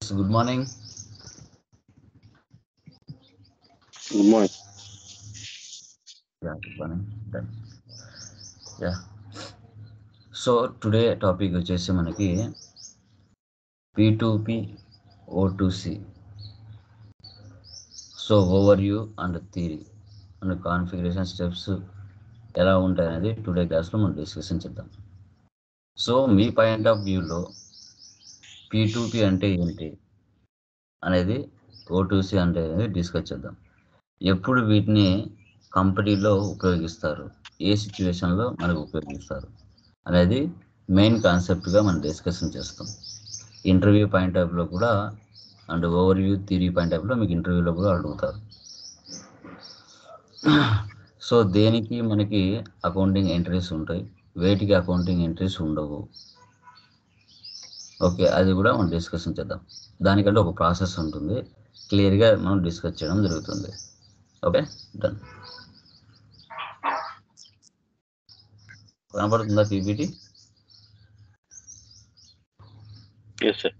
Good morning. Good morning. Yeah, good morning. Done. Yeah. So today topic వచ్చేసి మనకి P to P O to C so overview and theory and configuration steps ఎలా ఉంటాయి అనేది today క్లాస్లో మనం discussion చేద్దాం so మీ point of వ్యూలో పీ టు పి అంటే ఏంటి అనేది ఓ టు సి అంటే అనేది డిస్కస్ చేద్దాం ఎప్పుడు వీటిని కంపెనీలో ఉపయోగిస్తారు ఏ సిచ్యువేషన్లో మనకు ఉపయోగిస్తారు అనేది మెయిన్ కాన్సెప్ట్గా మనం డిస్కషన్ చేస్తాం ఇంటర్వ్యూ పాయింట్ ఆఫ్లో కూడా and overview theory point ఆఫ్లో మీకు ఇంటర్వ్యూలో కూడా అడుగుతారు సో దేనికి మనకి అకౌంటింగ్ ఎంట్రీస్ ఉంటాయి వేటికి అకౌంటింగ్ ఎంట్రీస్ ఉండవు ఓకే అది కూడా మనం డిస్కషన్ చేద్దాం దానికంటే ఒక ప్రాసెస్ ఉంటుంది క్లియర్గా మనం డిస్కస్ చేయడం జరుగుతుంది ఓకే డన్ కనపడుతుందా పీపీటీ Yes, sir.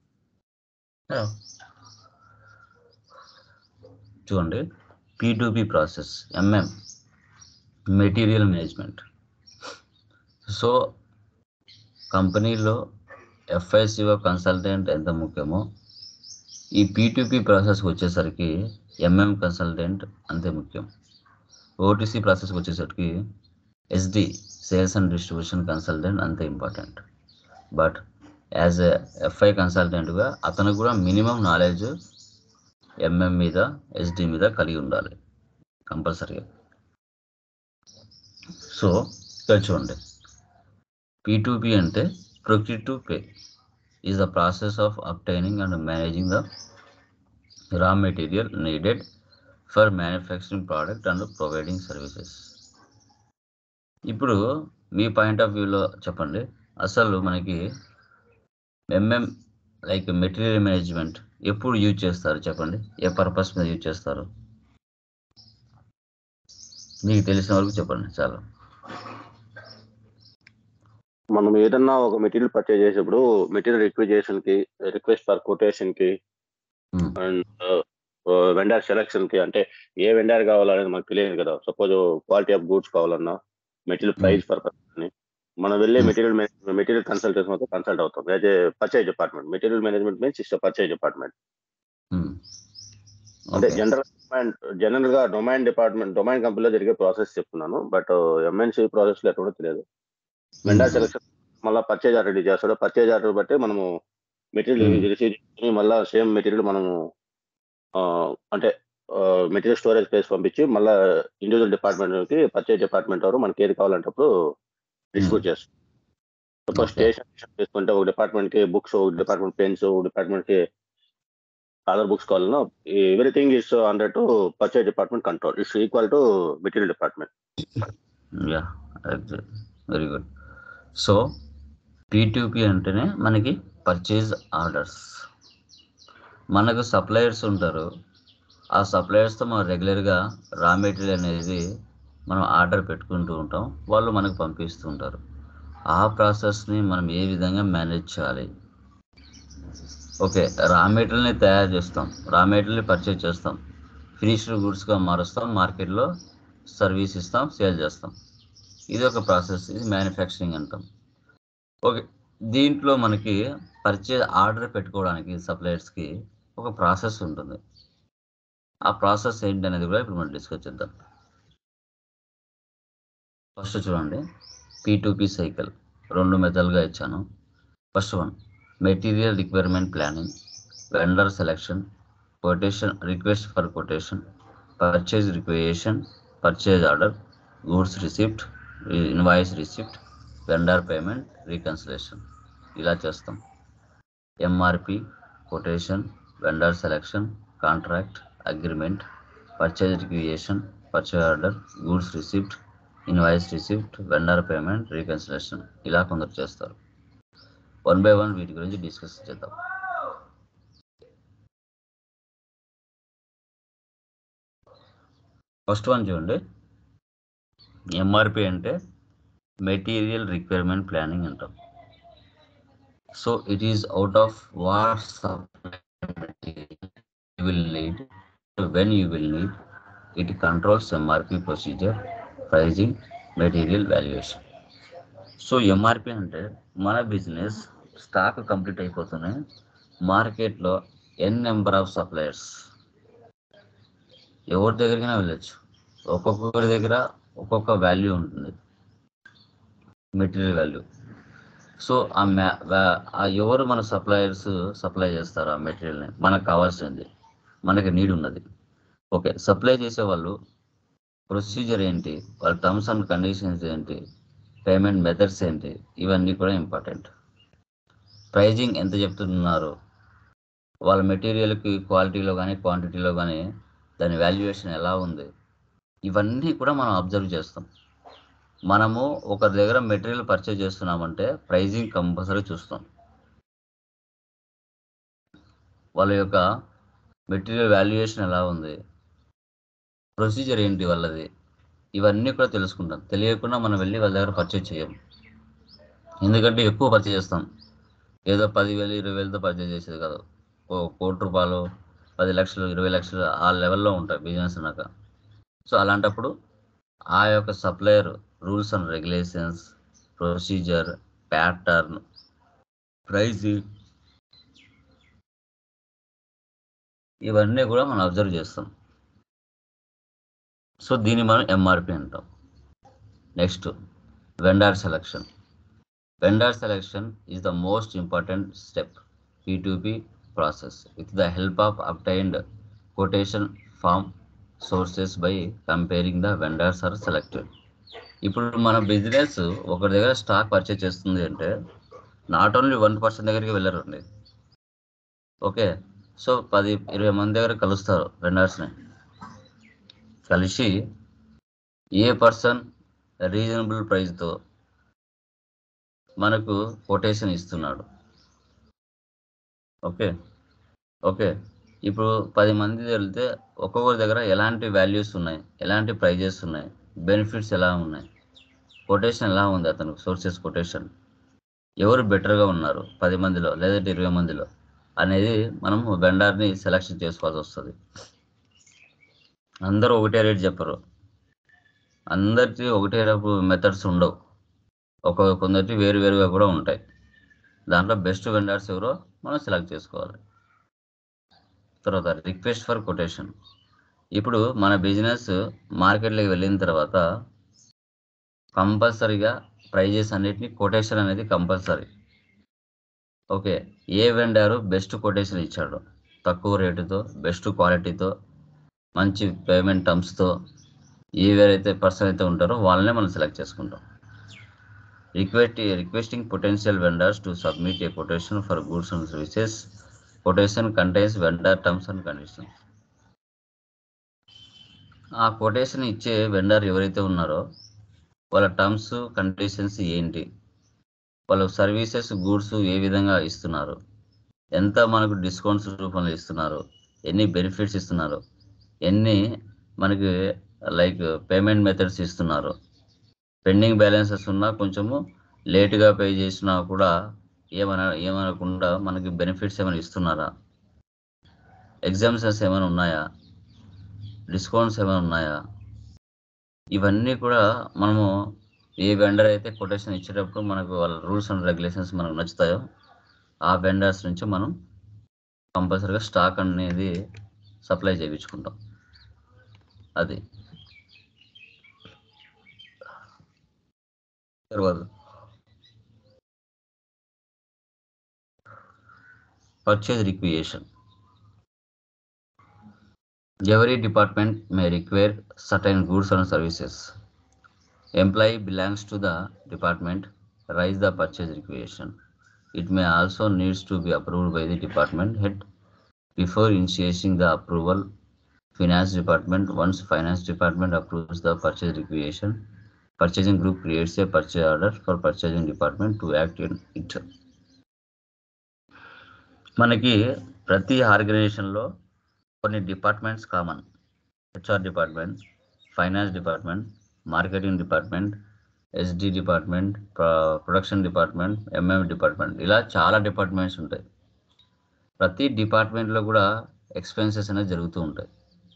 చూడండి P to P process MM material management so కంపెనీలో ఎఫ్ఐసిఓ కన్సల్టెంట్ ఎంత ముఖ్యమో ఈ పీ టు పి ప్రాసెస్కి వచ్చేసరికి ఎంఎం కన్సల్టెంట్ అంతే ముఖ్యం ఓటీసీ ప్రాసెస్కి వచ్చేసరికి SD sales and distribution consultant అంతే important but as a FI కన్సల్టెంట్గా అతను కూడా మినిమం నాలెడ్జ్ ఎంఎం మీద ఎస్డి మీద కలిగి ఉండాలి కంపల్సరీగా సో ఇక్కడ చూడండి పీ టు పి అంటే procure to pay is the process of obtaining and managing the raw material needed for manufacturing product and providing services ఇప్పుడు మీ పాయింట్ ఆఫ్ వ్యూలో చెప్పండి అసలు మనకి ఎంఎం లైక్ మెటీరియల్ మేనేజ్మెంట్ ఎప్పుడు యూజ్ చేస్తారు చెప్పండి ఏ పర్పస్ మీద యూజ్ చేస్తారు మీకు తెలిసిన వరకు చెప్పండి చాలా మనం ఏదన్నా ఒక మెటీరియల్ పర్చేజ్ చేసేప్పుడు మెటీరియల్ రిక్విజేషన్ కి రిక్వెస్ట్ ఫర్ కొటేషన్ కి Hmm. అండ్ వెండర్ సెలక్షన్ కి అంటే ఏ వెండర్ కావాలనేది మనకు తెలియదు కదా సపోజ్ క్వాలిటీ ఆఫ్ గూడ్స్ కావాలన్నా మెటీరియల్ ప్రైస్ పర్పస్ అని మనం వెళ్ళే Hmm. మెటీరియల్ మెటీరియల్ కన్సల్టేషన్ మొత్తం కన్సల్ట్ అవుతాం as a purchase department material management means is purchase department Hmm. అంటే Okay. జనరల్ జనరల్ గా డొమైన్ డిపార్ట్మెంట్ డొమైన్ కంపెనీలో జరిగే ప్రాసెస్ చెప్తున్నాను బట్ ఎంఎన్సీ ప్రాసెస్ లో ఎక్కడో తెలియదు వెండర్ Hmm. సెలక్షన్ మళ్ళీ పర్చేజ్ ఆర్డర్ రెడీ చేస్తాడు పర్చేజ్ ఆర్డర్ బట్టి మనము మెటీరియల్ Hmm. రిసీవ్ చేసుకుని మళ్ళీ సేమ్ మెటీరియల్ మనము ఆ, అంటే మెటీరియల్ స్టోరేజ్ ప్లేస్ పంపించి మళ్ళీ ఇండివిజువల్ డిపార్ట్మెంట్ కి పర్చేజ్ డిపార్ట్మెంట్ వారు మనకి ఏది కావాలంటప్పుడు డిస్ట్రిబ్యూట్ చేస్తారు సపోజ్ Okay. స్టేషన్ తీసుకుంటే ఒక డిపార్ట్మెంట్ కి బుక్స్ ఒక డిపార్ట్మెంట్ పెన్స్ ఒక డిపార్ట్మెంట్ కి అదర్ బుక్స్ కావాలన్నా everything is under to purchase department control it's equal to material department yeah very good so P అంటేనే మనకి పర్చేజ్ ఆర్డర్స్ మనకు సప్లయర్స్ ఉంటారు ఆ సప్లయర్స్తో మనం రెగ్యులర్గా రా మెటీరియల్ అనేది మనం ఆర్డర్ పెట్టుకుంటూ ఉంటాం వాళ్ళు మనకు పంపిస్తూ ఉంటారు ఆ ప్రాసెస్ని మనం ఏ విధంగా మేనేజ్ చేయాలి ఓకే రా మెటీరియల్ని తయారు చేస్తాం రా మెటీరియల్ని పర్చేజ్ చేస్తాం ఫినిష్డ్ గుడ్స్గా మారుస్తాం మార్కెట్లో సర్వీస్ ఇస్తాం సేల్ చేస్తాం ఇది ఒక ప్రాసెస్ ఇది మ్యానుఫ్యాక్చరింగ్ అంటాం ఓకే దీంట్లో మనకి పర్చేజ్ ఆర్డర్ పెట్టుకోవడానికి సప్లయర్స్కి ఒక ప్రాసెస్ ఉంటుంది ఆ ప్రాసెస్ ఏంటి అనేది కూడా ఇప్పుడు మనం డిస్కస్ చేద్దాం ఫస్ట్ చూడండి పీ టు పీ సైకిల్ రెండు మెథడ్గా ఇచ్చాను first one material requirement planning vendor selection quotation request for quotation purchase requisition purchase order goods receipt invoice receipt vendor payment reconciliation ఇలా చేస్తాం MRP quotation vendor selection contract agreement purchase requisition purchase order goods receipt invoice receipt vendor payment reconciliation ఇలా కొందరు చేస్తారు one by one వీటి గురించి discuss చేద్దాం first one చూడండి MRP అంటే మెటీరియల్ రిక్వైర్మెంట్ ప్లానింగ్ అంటాం so it is out of what material you will need, when you will need. It controls MRP procedure, pricing, material valuation. So MRP అంటే మన business stock complete అయిపోతున్నాయి మార్కెట్లో ఎన్ number of suppliers ఎవరి దగ్గరికైనా వెళ్ళచ్చు ఒక్కొక్కరి దగ్గర ఒక్కొక్క వాల్యూ ఉంటుంది మెటీరియల్ వాల్యూ సో ఆ మ్యా వా- ఆ ఎవరు మన సప్లయర్స్ సప్లై చేస్తారు ఆ మెటీరియల్ని మనకు కావాల్సింది మనకి నీడ్ ఉన్నది ఓకే సప్లై చేసే వాళ్ళు ప్రొసీజర్ ఏంటి వాళ్ళ టర్మ్స్ అండ్ కండిషన్స్ ఏంటి పేమెంట్ మెథడ్స్ ఏంటి ఇవన్నీ కూడా ఇంపార్టెంట్ ప్రైజింగ్ ఎంత చెప్తున్నారు వాళ్ళ మెటీరియల్కి క్వాలిటీలో కానీ క్వాంటిటీలో కానీ దాని వాల్యుయేషన్ ఎలా ఉంది ఇవన్నీ కూడా మనం అబ్జర్వ్ చేస్తాం మనము ఒకరి దగ్గర మెటీరియల్ పర్చేజ్ చేస్తున్నామంటే ప్రైజింగ్ కంపల్సరీ చూస్తాం వాళ్ళ యొక్క మెటీరియల్ వాల్యుయేషన్ ఎలా ఉంది ప్రొసీజర్ ఏంటి వాళ్ళది ఇవన్నీ కూడా తెలుసుకుంటాం తెలియకుండా మనం వెళ్ళి వాళ్ళ దగ్గర పర్చేజ్ చేయం ఎందుకంటే ఎక్కువ పర్చేజ్ చేస్తాం ఏదో పదివేలు ఇరవై వేలతో పర్చేజ్ చేసేది కాదు ఓ కోటి రూపాయలు పది లక్షలు ఇరవై లక్షలు ఆ లెవెల్లో ఉంటాయి బిజినెస్ అన్నాక సో అలాంటప్పుడు ఆ యొక్క supplier rules and regulations procedure pattern pricing ఇవన్నీ కూడా మనం అబ్జర్వ్ చేస్తాం సో దీన్ని మనం ఎంఆర్పి అంటాం next vendor selection vendor selection is the most important step P process with the help of obtained quotation from sources by comparing the vendors are selected ఇప్పుడు మన business ఒకరి దగ్గర స్టాక్ పర్చేజ్ చేస్తుంది అంటే not only one person దగ్గరికి వెళ్ళరండి okay so పది ఇరవై మంది దగ్గర కలుస్తారు వెండర్స్ని కలిసి ఏ పర్సన్ రీజనబుల్ ప్రైస్తో మనకు కొటేషన్ ఇస్తున్నాడు ఓకే ఓకే ఇప్పుడు పది మంది వెళ్తే ఒక్కొక్కరి దగ్గర ఎలాంటి వాల్యూస్ ఉన్నాయి ఎలాంటి ప్రైజెస్ ఉన్నాయి బెనిఫిట్స్ ఎలా ఉన్నాయి కొటేషన్ ఎలా ఉంది అతనికి సోర్సెస్ కొటేషన్ ఎవరు బెటర్గా ఉన్నారు పది మందిలో లేదంటే ఇరవై మందిలో అనేది మనం వెండర్ని సెలెక్షన్ చేసుకోవాల్సి వస్తుంది అందరూ ఒకటే రేట్ చెప్పరు అందరికీ ఒకటే మెథడ్స్ ఉండవు ఒక కొందరికి వేరు వేరుగా కూడా ఉంటాయి దాంట్లో బెస్ట్ వెండర్స్ ఎవరో మనం సెలెక్ట్ చేసుకోవాలి తర్వాత రిక్వెస్ట్ ఫర్ కొటేషన్ ఇప్పుడు మన బిజినెస్ మార్కెట్లోకి వెళ్ళిన తర్వాత కంపల్సరీగా ప్రైజెస్ అన్నిటిని కొటేషన్ అనేది కంపల్సరీ ఓకే ఏ వెండరు బెస్ట్ కొటేషన్ ఇచ్చాడు తక్కువ రేటుతో బెస్ట్ క్వాలిటీతో మంచి పేమెంట్ టర్మ్స్తో ఎవరైతే పర్సన్ అయితే ఉంటారో వాళ్ళనే మనం సెలెక్ట్ చేసుకుంటాం request requesting potential vendors to submit a quotation for goods and services quotation contains vendor terms and conditions ఆ కొటేషన్ ఇచ్చే వెండర్ ఎవరైతే ఉన్నారో వాళ్ళ టర్మ్స్ కండిషన్స్ ఏంటి వాళ్ళ సర్వీసెస్ గూడ్స్ ఏ విధంగా ఇస్తున్నారు ఎంత మనకు డిస్కౌంట్స్ రూపంలో ఇస్తున్నారు ఎన్ని బెనిఫిట్స్ ఇస్తున్నారు ఎన్ని మనకి లైక్ పేమెంట్ మెథడ్స్ ఇస్తున్నారు పెండింగ్ బ్యాలెన్సెస్ ఉన్నా కొంచెము లేటుగా పే చేసినా కూడా ఏమన ఏమనకుండా మనకి బెనిఫిట్స్ ఏమైనా ఇస్తున్నారా ఎగ్జామ్షన్స్ ఏమైనా ఉన్నాయా డిస్కౌంట్స్ ఏమైనా ఉన్నాయా ఇవన్నీ కూడా మనము ఏ వెండర్ అయితే కొటేషన్ ఇచ్చేటప్పుడు మనకు వాళ్ళ రూల్స్ అండ్ రెగ్యులేషన్స్ మనకు నచ్చుతాయో ఆ వెండర్స్ నుంచి మనం కంపల్సరీగా స్టాక్ అనేది సప్లై చేయించుకుంటాం అది తర్వాత purchase requisition. Every department may require certain goods and services. Employee belongs to the department, raise the purchase requisition. It may also needs to be approved by the department head before initiating the approval. Finance department, once finance department approves the purchase requisition, purchasing group creates a purchase order for purchasing department to act in it. మనకి ప్రతి ఆర్గనైజేషన్లో కొన్ని departments common HR department finance department marketing department SD department production department MM department ఇలా చాలా departments ఉంటాయి ప్రతి డిపార్ట్మెంట్లో కూడా ఎక్స్పెన్సెస్ అనేది జరుగుతూ ఉంటాయి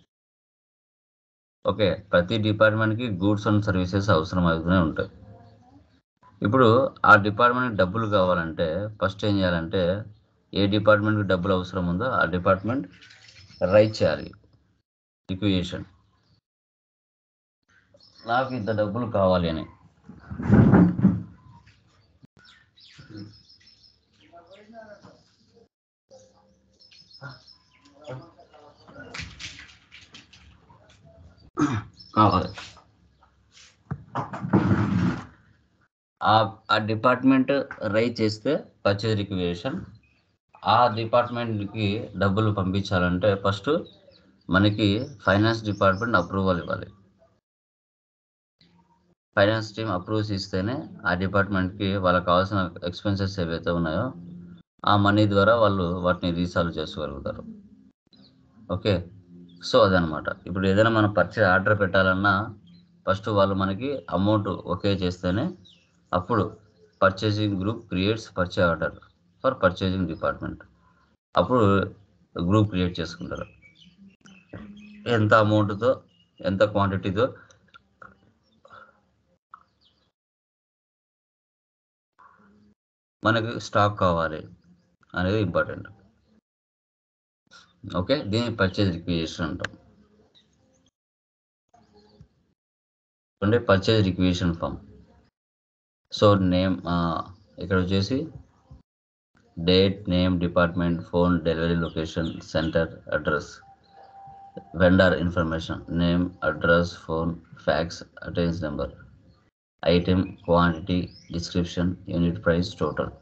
ఓకే ప్రతి డిపార్ట్మెంట్కి గూడ్స్ అండ్ సర్వీసెస్ అవసరం అవుతూనే ఉంటాయి ఇప్పుడు ఆ డిపార్ట్మెంట్కి డబ్బులు కావాలంటే ఫస్ట్ ఏం చేయాలంటే ఏ డిపార్ట్మెంట్కి డబ్బులు అవసరం ఉందో ఆ డిపార్ట్మెంట్ రైట్ చేయాలి రిక్వియేషన్ నాకు ఇంత డబ్బులు కావాలి అని కావాలి ఆ ఆ డిపార్ట్మెంట్ రైజ్ చేస్తే పర్చేజ్ రిక్వియేషన్ ఆ డిపార్ట్మెంట్కి డబ్బులు పంపించాలంటే ఫస్ట్ మనకి ఫైనాన్స్ డిపార్ట్మెంట్ అప్రూవల్ ఇవ్వాలి ఫైనాన్స్ టీమ్ అప్రూవ్స్ ఇస్తేనే ఆ డిపార్ట్మెంట్కి వాళ్ళకి కావాల్సిన ఎక్స్పెన్సెస్ ఏవైతే ఉన్నాయో ఆ మనీ ద్వారా వాళ్ళు వాటిని రీసాల్వ్ చేసుకోగలుగుతారు ఓకే సో అదనమాట ఇప్పుడు ఏదైనా మనం పర్చేజ్ ఆర్డర్ పెట్టాలన్నా ఫస్ట్ వాళ్ళు మనకి అమౌంట్ ఓకే చేస్తేనే అప్పుడు purchasing group creates purchase order for purchasing department అప్పుడు గ్రూప్ క్రియేట్ చేసుకుంటారు ఎంత అమౌంట్తో ఎంత క్వాంటిటీతో మనకి స్టాక్ కావాలి అనేది ఇంపార్టెంట్ ఓకే దీన్ని పర్చేజ్ రిక్విజిషన్ అంటాం అంటే purchase requisition form so name ఇక్కడ వచ్చేసి date name department phone delivery location center address vendor information name address phone fax attention number item quantity description unit price total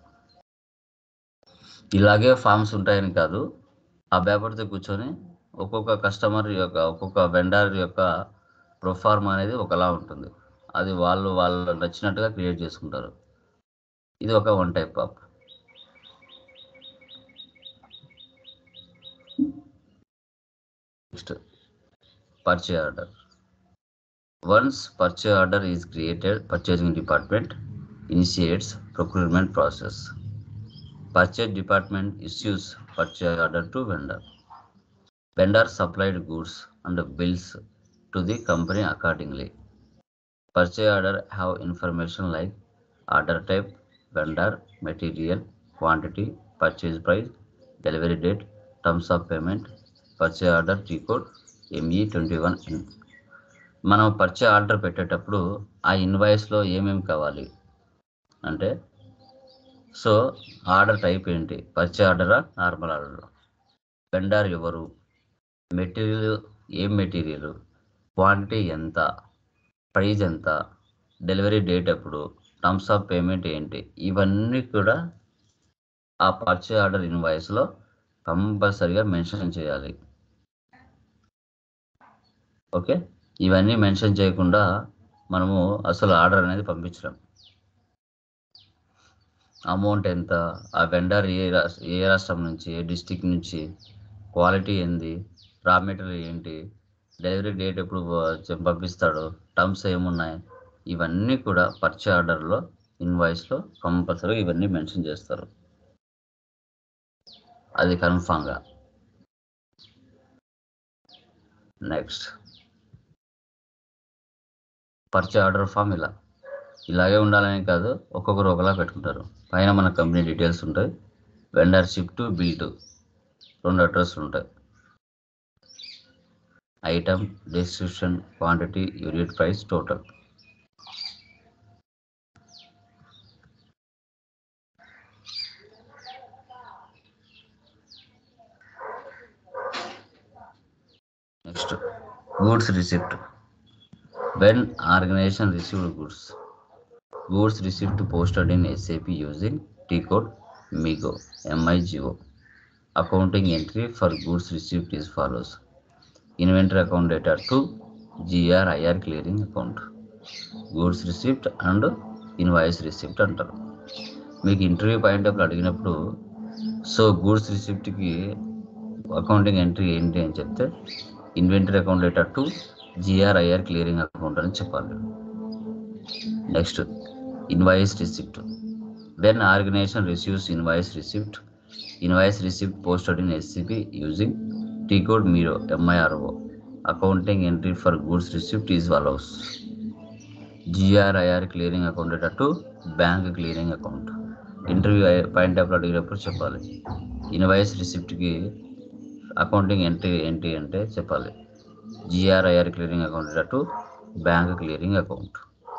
ఇలాగే forms ఉంటాయని కాదు ఆ పేపర్తో కూర్చొని ఒక్కొక్క కస్టమర్ యొక్క ఒక్కొక్క వెండర్ యొక్క ప్రొఫార్మ్ అనేది ఒకలా ఉంటుంది అది వాళ్ళు వాళ్ళు నచ్చినట్టుగా క్రియేట్ చేసుకుంటారు ఇది ఒక one type of next purchase order once purchase order is created purchasing department initiates procurement process purchase department issues purchase order to vendor. Vendor supplied goods and bills to the company accordingly. Purchase order have information like order type, vendor, material, quantity, purchase price, delivery date, terms of payment, purchase order T code ME twenty one మనం purchase order పెట్టేటప్పుడు ఆ ఇన్వాయిస్లో ఏమేమి కావాలి అంటే so order type ఏంటి purchase ఆర్డరా normal order vendor ఎవరు material ఏం మెటీరియల్ క్వాంటిటీ ఎంత ప్రైజ్ ఎంత డెలివరీ డేట్ ఎప్పుడు టర్మ్స్ ఆఫ్ పేమెంట్ ఏంటి ఇవన్నీ కూడా ఆ పర్చే ఆర్డర్ ఇన్వాయిస్లో కంపల్సరిగా మెన్షన్ చేయాలి ఓకే ఇవన్నీ మెన్షన్ చేయకుండా మనము అసలు ఆర్డర్ అనేది పంపించలేం అమౌంట్ ఎంత ఆ వెండర్ ఏ రాష్ట్ర ఏ రాష్ట్రం నుంచి ఏ డిస్టిక్ నుంచి క్వాలిటీ ఏంది రా మెటీరియల్ ఏంటి డెలివరీ డేట్ ఎప్పుడు ప- పంపిస్తాడు టర్మ్స్ ఏమున్నాయి ఇవన్నీ కూడా పర్చే ఆర్డర్లో ఇన్వాయిస్లో కంపల్సరీ ఇవన్నీ మెన్షన్ చేస్తారు అది కన్ఫామ్గా నెక్స్ట్ పర్చే ఆర్డర్ ఫామ్ ఇలా ఇలాగే ఉండాలని కాదు ఒక్కొక్కరు ఒకలా పెట్టుకుంటారు పైన మన కంపెనీ డీటెయిల్స్ ఉంటాయి వెండర్ షిఫ్ట్ బిల్ టు రెండు అడ్రస్ ఉంటాయి item description quantity unit price total next goods receipt when organization received goods goods received posted in SAP using T code MIGO MIGO. Accounting entry for goods received is follows. Inventory account data to GRIR clearing account. Goods received and invoice received అంటారు మీకు interview point of అడిగినప్పుడు so goods రిసిప్ట్కి accounting entry ఏంటి అని చెప్తే inventory account data to GRIR clearing account అని చెప్పాలి next invoice receipt when organization receives invoice receipt invoice receipt posted in SAP using T code MIRO MIRO accounting entry for goods receipt is follows GRIR clearing account to bank clearing account interview point of అడిగినప్పుడు చెప్పాలి invoice రిసిప్ట్కి accounting entry ఏంటి అంటే చెప్పాలి GRIR clearing account to bank clearing account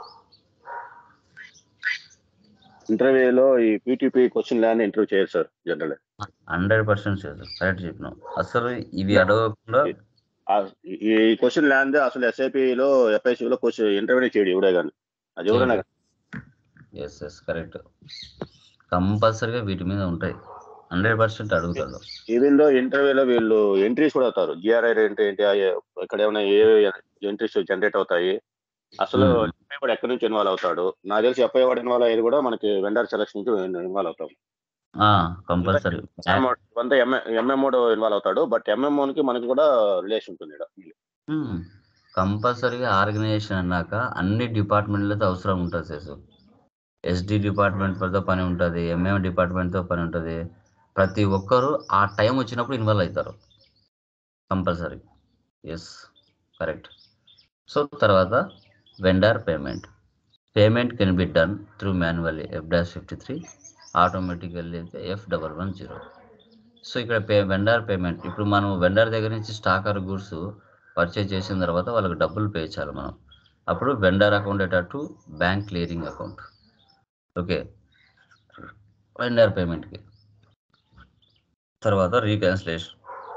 ఇంటర్వ్యూలో ఈ PTP question ల్యాండ్ interview చేయరు sir general hundred percent correct చెప్పినావు అసలు ఇవి అడగకుండా ఈ క్వశ్చన్ ల్యాండ్ అసలు ఎస్ఐపిలో ఎఫ్ఐసిలో క్వశ్చన్ ఇంటర్వ్యూ చేయడు ఎవడే కానీ అది ఎవరైనా కానీ. ఎస్ ఎస్ కరెక్ట్ కంపల్సరీగా వీటి మీద ఉంటాయి హండ్రెడ్ పర్సెంట్ అడుగుతాడు ఈవెన్ దో ఇంటర్వ్యూలో వీళ్ళు ఎంట్రీస్ కూడా అవుతారు జిఆర్ఐ ఏంటి ఏంటి ఆ ఏ- ఇక్కడ ఏమైనా ఏ ఎంట్రీస్ జనరేట్ అవుతాయి అసలు Hmm. ఎఫ్ఐ కూడా ఎక్కడి నుంచి ఇన్వాల్వ్ అవుతాడు నాకు తెలిసి ఎఫ్ఐ వాడు ఇన్వాల్వ్ అయ్యేది కూడా మనకి వెండర్ సెలక్షన్ నుంచి ఇన్వాల్వ్ అవుతాం కంపల్సరీ అంతా ఎంఎం ఇన్వాల్వ్ అవుతాడు బట్ ఎంఎంఓ కి మనకి కూడా రిలేషన్ ఉంటుంది ఈడ. కంపల్సరీగా ఆర్గనైజేషన్ అన్నాక అన్ని డిపార్ట్మెంట్లతో అవసరం ఉంటుంది శేషు ఎస్డి డిపార్ట్మెంట్తో పని ఉంటుంది ఎంఎం డిపార్ట్మెంట్తో పని ఉంటుంది ప్రతి ఒక్కరు ఆ టైం వచ్చినప్పుడు ఇన్వాల్వ్ అవుతారు కంపల్సరీ ఎస్ కరెక్ట్ సో తర్వాత vendor payment payment can be done through manually F dash fifty three automatically అయితే F double one zero so ఇక్కడ పే వెండర్ పేమెంట్ ఇప్పుడు మనం వెండర్ దగ్గర నుంచి స్టాక్ ఆర్ గూడ్స్ పర్చేజ్ చేసిన తర్వాత వాళ్ళకి డబ్బులు పే చేయాలి మనం అప్పుడు వెండర్ అకౌంట్ అటు bank clearing account okay vendor పేమెంట్కి తర్వాత reconciliation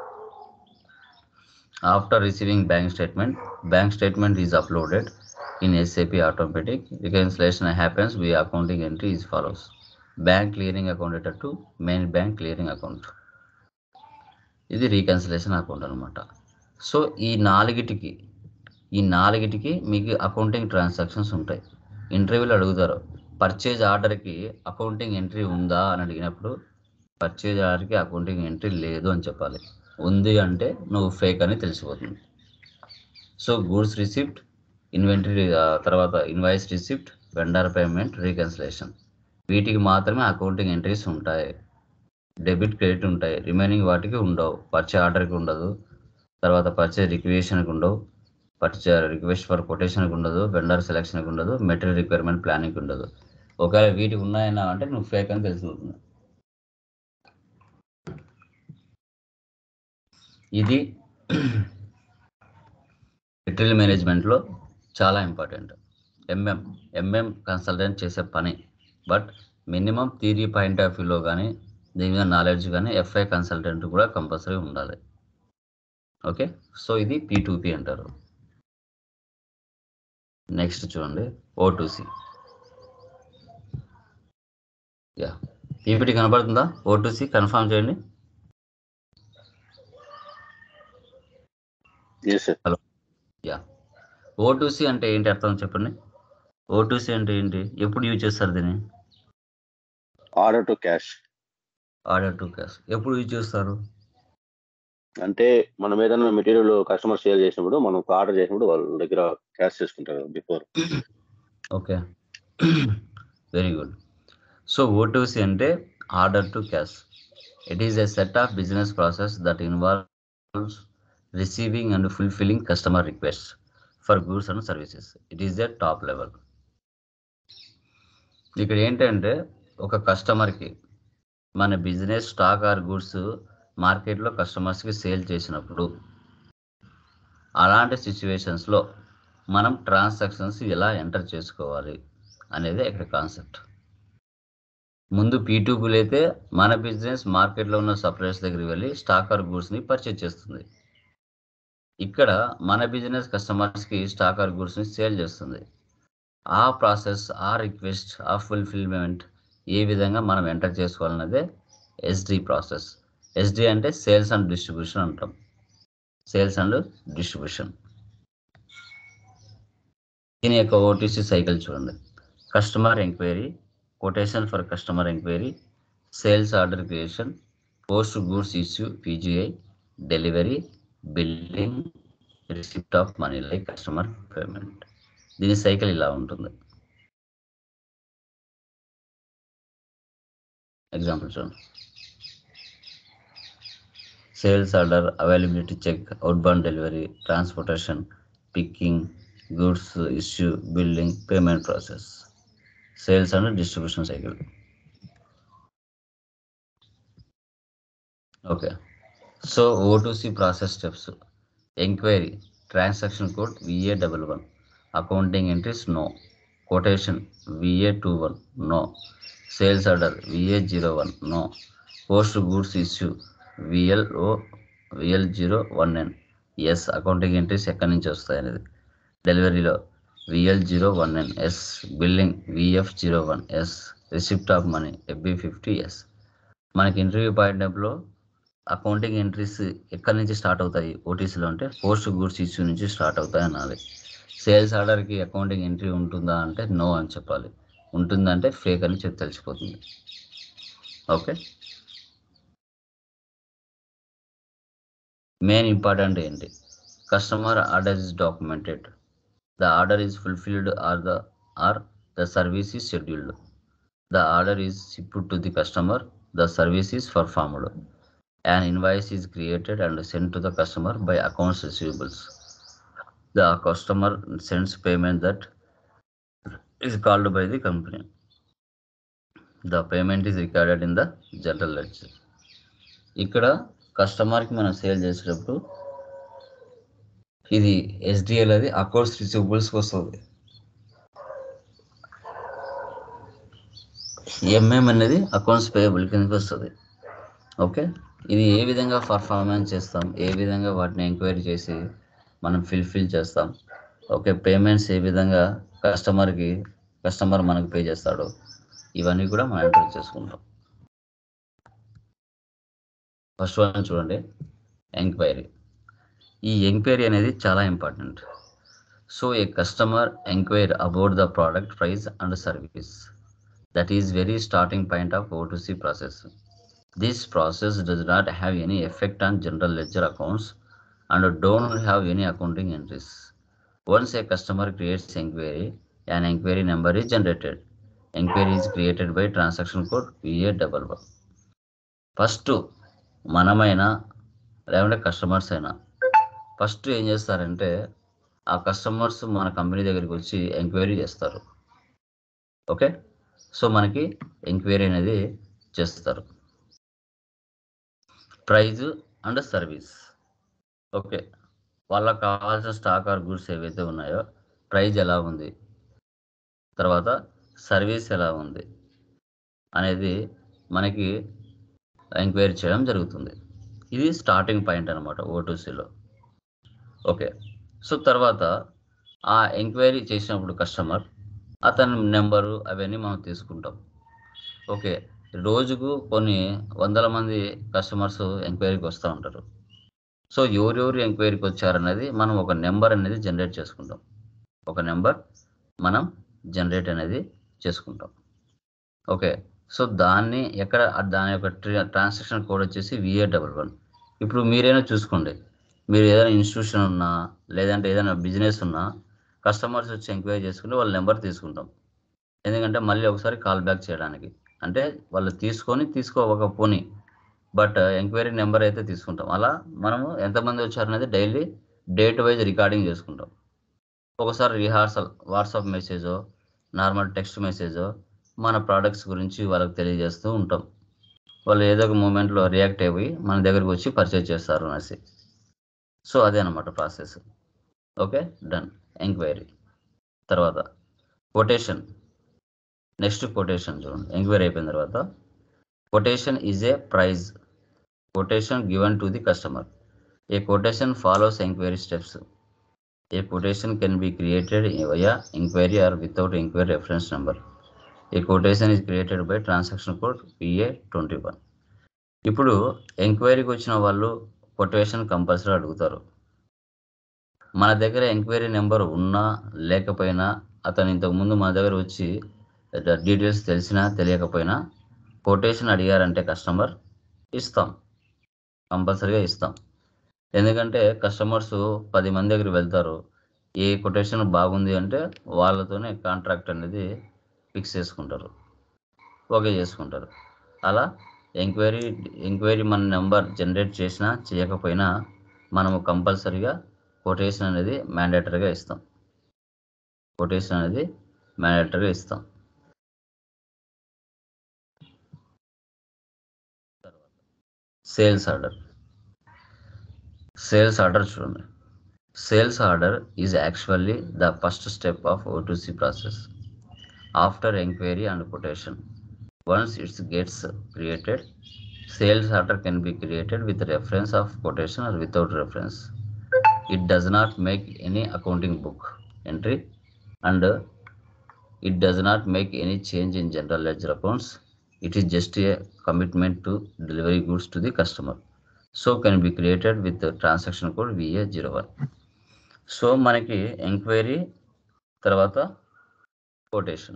after receiving bank statement bank statement is uploaded in SAP automatic reconciliation happens we accounting entry is follows bank clearing account to main bank clearing account ఇది reconciliation account అనమాట so ఈ నాలుగిటికి ఈ నాలుగిటికి మీకు accounting transactions ఉంటాయి ఇంటర్వ్యూలో అడుగుతారు purchase ఆర్డర్కి అకౌంటింగ్ ఎంట్రీ ఉందా అని అడిగినప్పుడు పర్చేజ్ ఆర్డర్కి అకౌంటింగ్ ఎంట్రీ లేదు అని చెప్పాలి ఉంది అంటే నువ్వు ఫేక్ అని తెలిసిపోతుంది సో గూడ్స్ రిసిప్ట్ ఇన్వెంటరీ తర్వాత invoice receipt vendor payment reconciliation వీటికి మాత్రమే అకౌంటింగ్ ఎంట్రీస్ ఉంటాయి డెబిట్ క్రెడిట్ ఉంటాయి రిమైనింగ్ వాటికి ఉండవు పర్చే ఆర్డర్కి ఉండదు తర్వాత పర్చే రిక్వేషన్కి ఉండవు పర్చే రిక్వెస్ట్ ఫర్ కొటేషన్కి ఉండదు వెండర్ సెలక్షన్కి ఉండదు మెటీరియల్ రిక్వైర్మెంట్ ప్లానింగ్కి ఉండదు ఒకవేళ వీటికి ఉన్నాయన్నా అంటే నువ్వు ఫేక్ అని తెలిసిపోతుంది ఇది మెటీరియల్ మేనేజ్మెంట్లో చాలా ఇంపార్టెంట్ ఎంఎం ఎంఎం కన్సల్టెంట్ చేసే పని but minimum theory point of వ్యూలో కానీ దీని మీద నాలెడ్జ్ కానీ ఎఫ్ఐ కన్సల్టెంట్ కూడా కంపల్సరీ ఉండాలి ఓకే సో ఇది పీ అంటారు నెక్స్ట్ చూడండి ఓటూసి యా పీపీటీ కనబడుతుందా ఓటూసి కన్ఫర్మ్ చేయండి Yes, sir. యా ఓటూసి అంటే ఏంటి అర్థం చెప్పండి ఓటూసి అంటే ఏంటి ఎప్పుడు యూజ్ చేస్తారు దీన్ని order to cash order to cash ఎప్పుడు యూజ్ చేస్తారు అంటే మనం ఏదైనా మెటీరియల్ కస్టమర్ సేల్ చేసినప్పుడు మనం ఆర్డర్ చేసినప్పుడు వాళ్ళ దగ్గర క్యాష్ చేసుకుంటారు before okay very good so O2C అంటే order to cash it is a set of business process that involves receiving and fulfilling customer request for goods and services it is a top level ఇక్కడ ఏంటంటే ఒక కస్టమర్కి మన business stock or goods మార్కెట్లో కస్టమర్స్కి sale చేసినప్పుడు అలాంటి సిచ్యువేషన్స్లో మనం ట్రాన్సాక్షన్స్ ఎలా ఎంటర్ చేసుకోవాలి అనేది ఇక్కడ కాన్సెప్ట్ ముందు పీటూబుల్ అయితే మన బిజినెస్ మార్కెట్లో ఉన్న సప్లయర్స్ దగ్గరికి వెళ్ళి స్టాక్ ఆర్ గూడ్స్ని పర్చేజ్ చేస్తుంది ఇక్కడ మన బిజినెస్ కస్టమర్స్కి స్టాక్ ఆర్ గూడ్స్ని సేల్ చేస్తుంది ఆ ప్రాసెస్ ఆ రిక్వెస్ట్ ఆ ఫుల్ఫిల్మెంట్ ఏ విధంగా మనం ఎంటర్ చేసుకోవాలన్నదే ఎస్డి ప్రాసెస్ ఎస్డి అంటే సేల్స్ అండ్ డిస్ట్రిబ్యూషన్ అంటాం సేల్స్ అండ్ డిస్ట్రిబ్యూషన్ దీని యొక్క ఓటీసీ సైకిల్ చూడండి customer enquiry quotation for customer enquiry sales order creation post goods issue PGI delivery billing receipt of money like customer payment దీని cycle ఇలా ఉంటుంది example చూడండి sales order availability check outbound delivery transportation picking goods issue building payment process sales and distribution cycle okay so OTC process steps enquiry transaction code VA double one accounting entries no quotation VA two one no sales order VA zero one no post goods issue VLO VL zero one N S accounting entries ఎక్కడి నుంచి వస్తాయి అనేది డెలివరీలో VL zero one N S billing VF zero one S receipt of money FB fifty S మనకి interview పాయింట్లో accounting entries ఎక్కడి నుంచి start అవుతాయి ఓటీసీలో అంటే పోస్ట్ గూడ్స్ ఇష్యూ నుంచి స్టార్ట్ అవుతాయి అనాలి సేల్స్ ఆర్డర్కి అకౌంటింగ్ ఎంట్రీ ఉంటుందా అంటే నో అని చెప్పాలి ఉంటుందంటే ఫేక్ అని చెప్పి తెలిసిపోతుంది ఓకే మెయిన్ ఇంపార్టెంట్ ఏంటి customer order is documented the order is fulfilled or the or the service is scheduled the order is shipped to the customer the service is performed an invoice is created and sent to the customer by accounts receivables. The customer sends payment that is called by the company. The payment is recorded in the general ledger. ఇక్కడ కస్టమర్కి మనం sale చేసేటప్పుడు ఇది SDL అది accounts రిసీవబుల్స్కి వస్తుంది MM అనేది accounts payable కిందకి వస్తుంది ఓకే ఇది ఏ విధంగా పర్ఫార్మెన్స్ చేస్తాం ఏ విధంగా వాటిని ఎంక్వైరీ చేసి మనం ఫిల్ఫిల్ చేస్తాం ఓకే పేమెంట్స్ ఏ విధంగా కస్టమర్కి కస్టమర్ మనకు పే చేస్తాడు ఇవన్నీ కూడా మనం ఎంటర్ చేసుకుంటాం ఫస్ట్ వన్ చూడండి ఎంక్వైరీ ఈ ఎంక్వైరీ అనేది చాలా important so a customer enquire about the product price and service that is very starting point of OTC process This process does not have any effect on general ledger accounts and don't have any accounting entries. Once a customer creates inquiry, an inquiry number is generated. Inquiry is created by transaction code VA11. First మనమైనా లేకుంటే customers అయినా first ఏం చేస్తారంటే ఆ customers మన company దగ్గరికి వచ్చి enquiry చేస్తారు ఓకే సో మనకి ఎంక్వైరీ అనేది చేస్తారు ప్రైజ్ అండ్ సర్వీస్ ఓకే వాళ్ళకి కావాల్సిన స్టాక్ ఆర్ గుడ్స్ ఏవైతే ఉన్నాయో ప్రైజ్ ఎలా ఉంది తర్వాత సర్వీస్ ఎలా ఉంది అనేది మనకి ఎంక్వైరీ చేయడం జరుగుతుంది ఇది స్టార్టింగ్ పాయింట్ అనమాట ఓటీసీలో ఓకే సో తర్వాత ఆ ఎంక్వైరీ చేసినప్పుడు కస్టమర్ అతని నెంబరు అవన్నీ మనం తీసుకుంటాం ఓకే రోజుకు కొన్ని వందల మంది కస్టమర్స్ ఎంక్వైరీకి వస్తూ ఉంటారు సో ఎవరెవరు ఎంక్వైరీకి వచ్చారనేది మనం ఒక నెంబర్ అనేది జనరేట్ చేసుకుంటాం ఒక నెంబర్ మనం జనరేట్ అనేది చేసుకుంటాం ఓకే సో దాన్ని ఎక్కడ దాని యొక్క ట్రాన్సాక్షన్ కోడ్ వచ్చేసి విఏ డబల్ వన్ ఇప్పుడు మీరైనా చూసుకోండి మీరు ఏదైనా ఇన్స్టిట్యూషన్ ఉన్నా లేదంటే ఏదైనా బిజినెస్ ఉన్నా కస్టమర్స్ వచ్చి ఎంక్వైరీ చేసుకుంటే వాళ్ళ నెంబర్ తీసుకుంటాం ఎందుకంటే మళ్ళీ ఒకసారి కాల్ బ్యాక్ చేయడానికి అంటే వాళ్ళు తీసుకొని తీసుకోకపోని బట్ ఎంక్వైరీ నెంబర్ అయితే తీసుకుంటాం అలా మనము ఎంతమంది వచ్చారనేది డైలీ డేట్ వైజ్ రికార్డింగ్ చేసుకుంటాం ఒకసారి రిహార్సల్ వాట్సాప్ మెసేజో నార్మల్ టెక్స్ట్ మెసేజో మన ప్రోడక్ట్స్ గురించి వాళ్ళకి తెలియజేస్తూ ఉంటాం వాళ్ళు ఏదో ఒక మూమెంట్లో రియాక్ట్ అయిపోయి మన దగ్గరికి వచ్చి పర్చేజ్ చేస్తారు అనేసి సో అదే అనమాట ప్రాసెస్ ఓకే డన్ ఎంక్వైరీ తర్వాత కొటేషన్ నెక్స్ట్ కొటేషన్ చూడండి ఎంక్వైరీ అయిపోయిన తర్వాత quotation is a price quotation given to the customer a quotation follows enquiry steps a quotation can be created via enquiry or without enquiry reference number a quotation is created by transaction code PA twenty one ఇప్పుడు ఎంక్వైరీకి వచ్చిన వాళ్ళు quotation compulsory అడుగుతారు మన దగ్గర enquiry number ఉన్నా లేకపోయినా అతను ఇంతకుముందు మన దగ్గర వచ్చి డీటెయిల్స్ తెలిసినా తెలియకపోయినా కొటేషన్ అడిగారంటే కస్టమర్ ఇస్తాం కంపల్సరీగా ఇస్తాం ఎందుకంటే కస్టమర్స్ పది మంది దగ్గరికి వెళ్తారు ఏ కొటేషన్ బాగుంది అంటే వాళ్ళతోనే కాంట్రాక్ట్ అనేది ఫిక్స్ చేసుకుంటారు ఓకే చేసుకుంటారు అలా ఎంక్వైరీ ఎంక్వైరీ మన నెంబర్ జనరేట్ చేసినా చేయకపోయినా మనము కంపల్సరీగా కొటేషన్ అనేది మ్యాండేటరీగా ఇస్తాం కొటేషన్ అనేది మ్యాండేటరీగా ఇస్తాం సేల్స్ ఆర్డర్ సేల్స్ ఆర్డర్ చూడండి sales order is actually the first step of OTC process after enquiry and quotation once it's gets created sales order can be created with reference of quotation or without reference it does not make any accounting book entry and uh, it does not make any change in general ledger accounts it is just a commitment to delivery goods to the customer so can be created with the transaction code va01 so మనకి enquiry తర్వాత quotation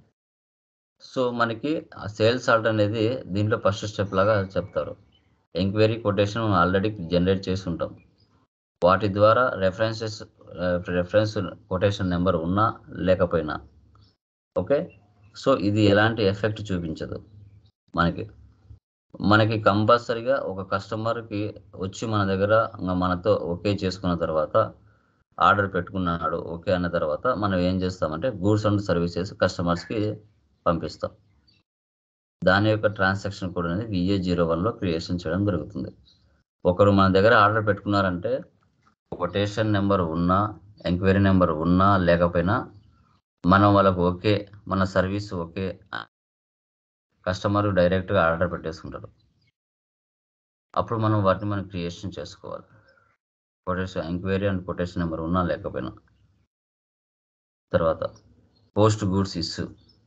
so మనకి sales order అనేది దీంట్లో first step లాగా చెప్తారు enquiry quotation already generate చేసి ఉంటాం వాటి ద్వారా రెఫరెన్సెస్ రెఫరెన్స్ కొటేషన్ నెంబర్ ఉన్నా లేకపోయినా ఓకే సో ఇది ఎలాంటి ఎఫెక్ట్ చూపించదు మనకి మనకి కంపల్సరిగా ఒక కస్టమర్కి వచ్చి మన దగ్గర ఇంకా మనతో ఓకే చేసుకున్న తర్వాత ఆర్డర్ పెట్టుకున్నాడు ఓకే అన్న తర్వాత మనం ఏం చేస్తామంటే గూడ్స్ అండ్ సర్వీసెస్ కస్టమర్స్కి పంపిస్తాం దాని యొక్క ట్రాన్సాక్షన్ కోడ్ అనేది విఏ జీరో వన్లో క్రియేషన్ చేయడం జరుగుతుంది ఒకరు మన దగ్గర ఆర్డర్ పెట్టుకున్నారంటే కొటేషన్ నెంబర్ ఉన్నా ఎంక్వైరీ నెంబర్ ఉన్నా లేకపోయినా మనం వాళ్ళకు ఓకే మన సర్వీస్ ఓకే కస్టమర్ డైరెక్ట్గా ఆర్డర్ పెట్టేసుకుంటారు అప్పుడు మనం వాటిని మనం క్రియేషన్ చేసుకోవాలి quotation enquiry and quotation number ఉన్నా లేకపోయినా తర్వాత post goods issue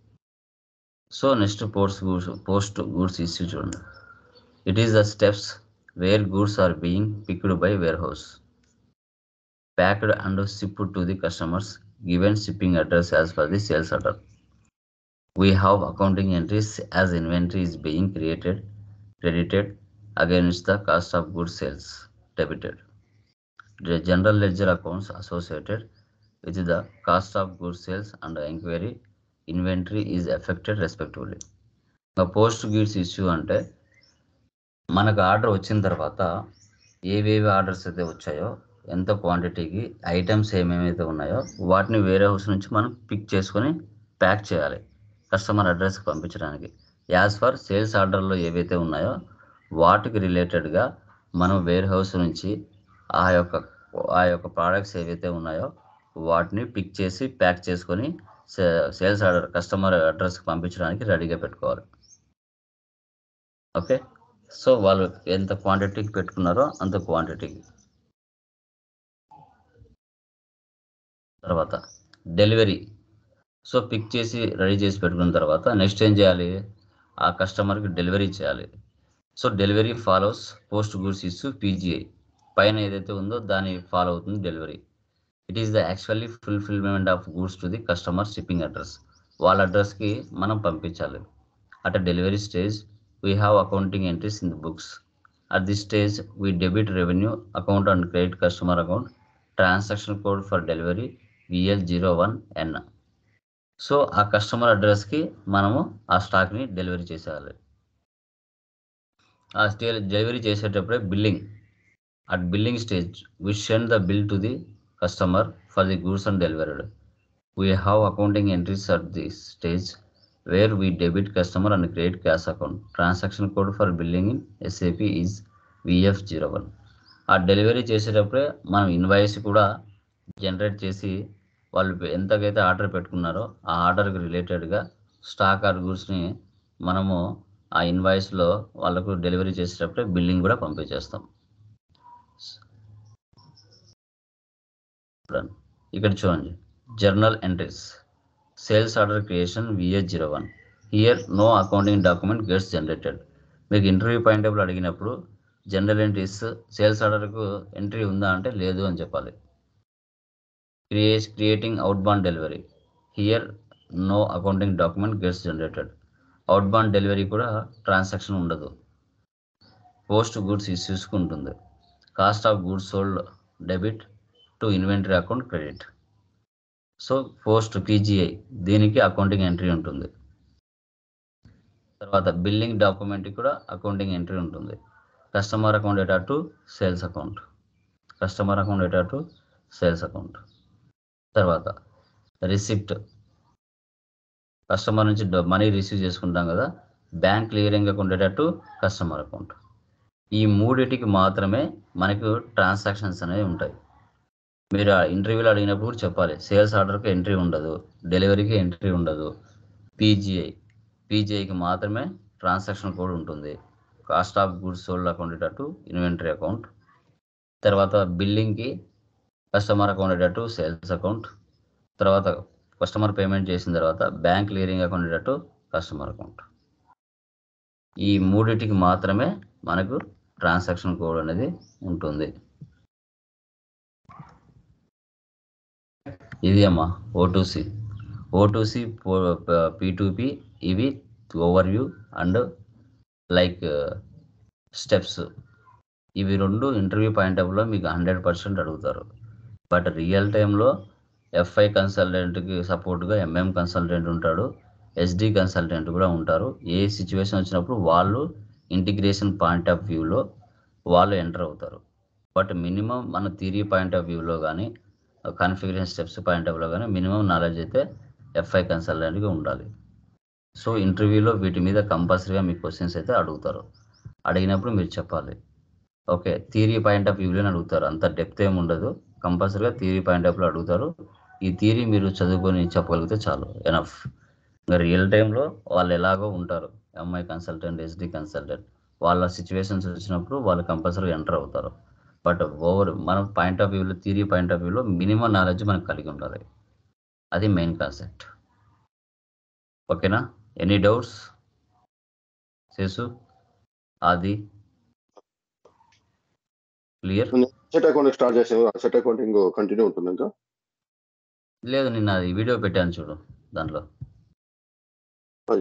so next post goods post goods issue చూడండి it is the steps where goods are being picked by wear warehouse packed and shipped to the customers given shipping address as per the sales order. We have accounting entries as inventory is being created, credited against the cost of goods sales, debited. The general ledger accounts associated with the cost of goods sales and inquiry inventory is affected respectively. The post goods issue అంటే మనకు order వచ్చిన తర్వాత ఏవేవి orders అయితే వచ్చాయో ఎంత క్వాంటిటీకి items ఏమేమైతే ఉన్నాయో వాటిని వేరే హౌస్ నుంచి మనం పిక్ చేసుకొని ప్యాక్ చేయాలి కస్టమర్ అడ్రస్కి పంపించడానికి యాజ్ ఫర్ సేల్స్ ఆర్డర్లో ఏవైతే ఉన్నాయో వాటికి రిలేటెడ్గా మనం వేర్ హౌస్ నుంచి ఆ యొక్క ఆ యొక్క ప్రోడక్ట్స్ ఏవైతే ఉన్నాయో వాటిని పిక్ చేసి ప్యాక్ చేసుకొని సేల్స్ ఆర్డర్ కస్టమర్ అడ్రస్కి పంపించడానికి రెడీగా పెట్టుకోవాలి ఓకే సో వాళ్ళు ఎంత క్వాంటిటీకి పెట్టుకున్నారో అంత క్వాంటిటీకి తర్వాత డెలివరీ సో పిక్ చేసి రెడీ చేసి పెట్టుకున్న తర్వాత నెక్స్ట్ ఏం చేయాలి ఆ కస్టమర్కి డెలివరీ చేయాలి so delivery follows post goods issue PGI పైన ఏదైతే ఉందో దాని ఫాలో అవుతుంది delivery it is the actually fulfilment of goods to the customer shipping address వాళ్ళ అడ్రస్కి మనం పంపించాలి at delivery stage we have accounting entries in the books at this stage we debit revenue account and credit customer account transaction code for delivery VL zero one N so ఆ customer అడ్రస్కి మనము ఆ స్టాక్ని delivery చేసేయాలి ఆ స్టే delivery చేసేటప్పుడే billing at billing stage we send the bill to the customer for the goods and delivered we have accounting entries at the stage where we debit customer and credit cash account transaction code for billing in SAP is VF zero one ఆ delivery చేసేటప్పుడే మనం invoice కూడా generate చేసి వాళ్ళు ఎంతకైతే order పెట్టుకున్నారో ఆ ఆర్డర్కి రిలేటెడ్గా స్టాక్ ఆర్ గూడ్స్ని మనము ఆ ఇన్వాయిస్లో వాళ్ళకు డెలివరీ చేసేటప్పుడే బిల్లింగ్ కూడా పంపించేస్తాం ఇక్కడ చూడండి journal entries sales order creation VA zero one here no accounting document gets generated మీకు ఇంటర్వ్యూ పాయింట్ ఆఫ్ అడిగినప్పుడు general entries sales order entry ఉందా అంటే లేదు అని చెప్పాలి create creating outbound delivery here no accounting document gets generated outbound delivery కూడా transaction ఉండదు post goods ఇష్యూస్కి ఉంటుంది cost of goods sold debit to inventory account credit so post PGI దీనికి అకౌంటింగ్ ఎంట్రీ ఉంటుంది తర్వాత billing document కూడా accounting entry ఉంటుంది customer account data to sales account customer account data to sales account తర్వాత receipt customer నుంచి money receive చేసుకుంటాం కదా bank clearing account data to customer account ఈ మూడిటికి మాత్రమే మనకు ట్రాన్సాక్షన్స్ అనేవి ఉంటాయి మీరు ఆ ఇంటర్వ్యూలో అడిగినప్పుడు కూడా చెప్పాలి సేల్స్ ఆర్డర్కి ఎంట్రీ ఉండదు డెలివరీకి ఎంట్రీ ఉండదు పీజీఐ పీజీఐకి మాత్రమే ట్రాన్సాక్షన్ కోడ్ ఉంటుంది cost of goods sold account to inventory account తర్వాత బిల్లింగ్కి customer account to sales account తర్వాత కస్టమర్ పేమెంట్ చేసిన తర్వాత bank clearing account to customer account ఈ మూడిటికి మాత్రమే మనకు ట్రాన్సాక్షన్ కోడ్ అనేది ఉంటుంది ఇది అమ్మా ఓటూసి ఓటూసి పీ ఇవి overview and like steps ఇవి రెండు ఇంటర్వ్యూ పాయింట్ ఆఫ్లో మీకు హండ్రెడ్ పర్సెంట్ అడుగుతారు బట్ రియల్ టైంలో ఎఫ్ఐ కన్సల్టెంట్కి సపోర్ట్గా ఎంఎం కన్సల్టెంట్ ఉంటాడు ఎస్డి కన్సల్టెంట్ కూడా ఉంటారు ఏ సిచ్యువేషన్ వచ్చినప్పుడు వాళ్ళు ఇంటిగ్రేషన్ పాయింట్ ఆఫ్ వ్యూలో వాళ్ళు ఎంటర్ అవుతారు బట్ మినిమం మన థియరీ పాయింట్ ఆఫ్ వ్యూలో కానీ కాన్ఫిగరేషన్ స్టెప్స్ పాయింట్ ఆఫ్ వ్యూలో కానీ మినిమం నాలెడ్జ్ అయితే ఎఫ్ఐ కన్సల్టెంట్గా ఉండాలి సో ఇంటర్వ్యూలో వీటి మీద కంపల్సరీగా మీ క్వశ్చన్స్ అయితే అడుగుతారు అడిగినప్పుడు మీరు చెప్పాలి ఓకే థియరీ పాయింట్ ఆఫ్ వ్యూలోనే అడుగుతారు అంత డెప్త్ ఏమి ఉండదు కంపల్సరీగా థియరీ పాయింట్ ఆఫ్ వ్యూ అడుగుతారు ఈ థియరీ మీరు చదువుకొని చెప్పగలిగితే చాలు ఎనఫ్ ఇంకా రియల్ టైంలో వాళ్ళు ఎలాగో ఉంటారు ఎంఐ కన్సల్టెంట్ ఎస్డి కన్సల్టెంట్ వాళ్ళ సిచ్యువేషన్స్ వచ్చినప్పుడు వాళ్ళు కంపల్సరీగా ఎంటర్ అవుతారు బట్ ఓవర్ మనం పాయింట్ ఆఫ్ వ్యూలో థియరీ పాయింట్ ఆఫ్ వ్యూలో మినిమం నాలెడ్జ్ మనకు కలిగి ఉండాలి అది మెయిన్ కాన్సెప్ట్ ఓకేనా any doubts Sesu Adi clear set account start చేసాము సెట్ అకౌంటింగ్ కంటిన్యూ ఉంటుంది ఇంకా లేదు నిన్న అది వీడియో పెట్టాను చూడు దాంట్లో